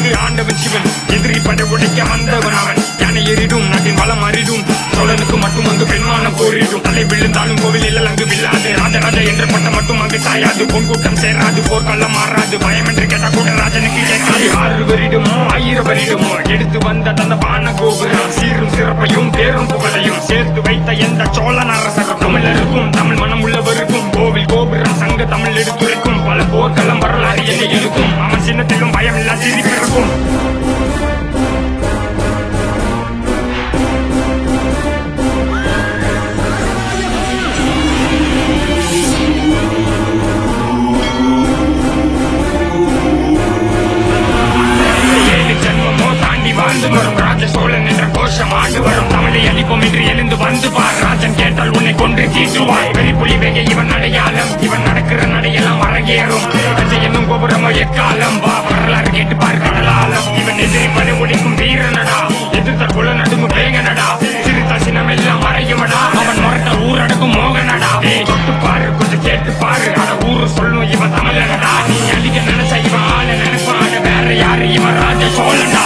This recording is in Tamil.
ஆண்டவன் சிவன் எதிரி படை உடைக்க வந்தவன் அவன் யானை எறிடும் நாட்டின் வளம் அறிடும் சோழனுக்கு மட்டும் அங்கு பெண்மான போரிடும் தலை விழுந்தாலும் கோவில் அங்கு வில்லாது ராஜராஜ என்ற பட்டம் மட்டும் அங்கு சாயாது பொன் கூட்டம் சேராது போர்க்களம் மாறாது பயம் என்று கேட்ட கூட ராஜனுக்கு கேட்காது ஆறு வருடமோ ஆயிரம் வருடமோ எடுத்து வந்த தந்த பான கோபுரம் சீரும் சிறப்பையும் பேரும் புகழையும் சேர்த்து வைத்த எந்த சோழன் அரசரும் தமிழருக்கும் தமிழ் மனம் உள்ளவருக்கும் கோவில் கோபுரம் சங்க தமிழ் எடுத்துரைக்கும் பல போர்க்களம் வரலாறு என்ன இருக்கும் அவன் சின்னத்திலும் பயம் இல்லா சிரிப்பிருக்கும் ஏழு ஜென்மமோ தாண்டி வாழ்ந்து வரும் ராஜ சோழன் என்ற கோஷம் ஆண்டு வரும் தமிழை அழிப்போம் என்று எழுந்து வந்து பார் ராஜன் கேட்டால் உன்னை கொன்று தீட்டுவாய் வெறி புலி வேக இவன் அடையாளம் இவன் நடக்கிற நடையெல்லாம் அரங்கேறும் ராஜ என்னும் கோபுரமோ எக்காலம் வா வரலாறு கேட்டு பார் கடலாலம் இவன் எதிரிப்பதை ஒழிக்கும் வீரனடா எதிர்த்த குல நடுங்கு வேங்கனடா சிறுத்த சினம் எல்லாம் மறையுமடா அவன் முரட்ட ஊரடக்கும் மோகனடா ஏய், தொட்டு பாரு கொஞ்சம் கேட்டு பாரு அட ஊரு சொல்லும் இவன் தமிழனடா நீ அழிக்க நினைச்ச இவன் ஆள நினைப்பான வேற யாரு இவன் ராஜ சோழன்டா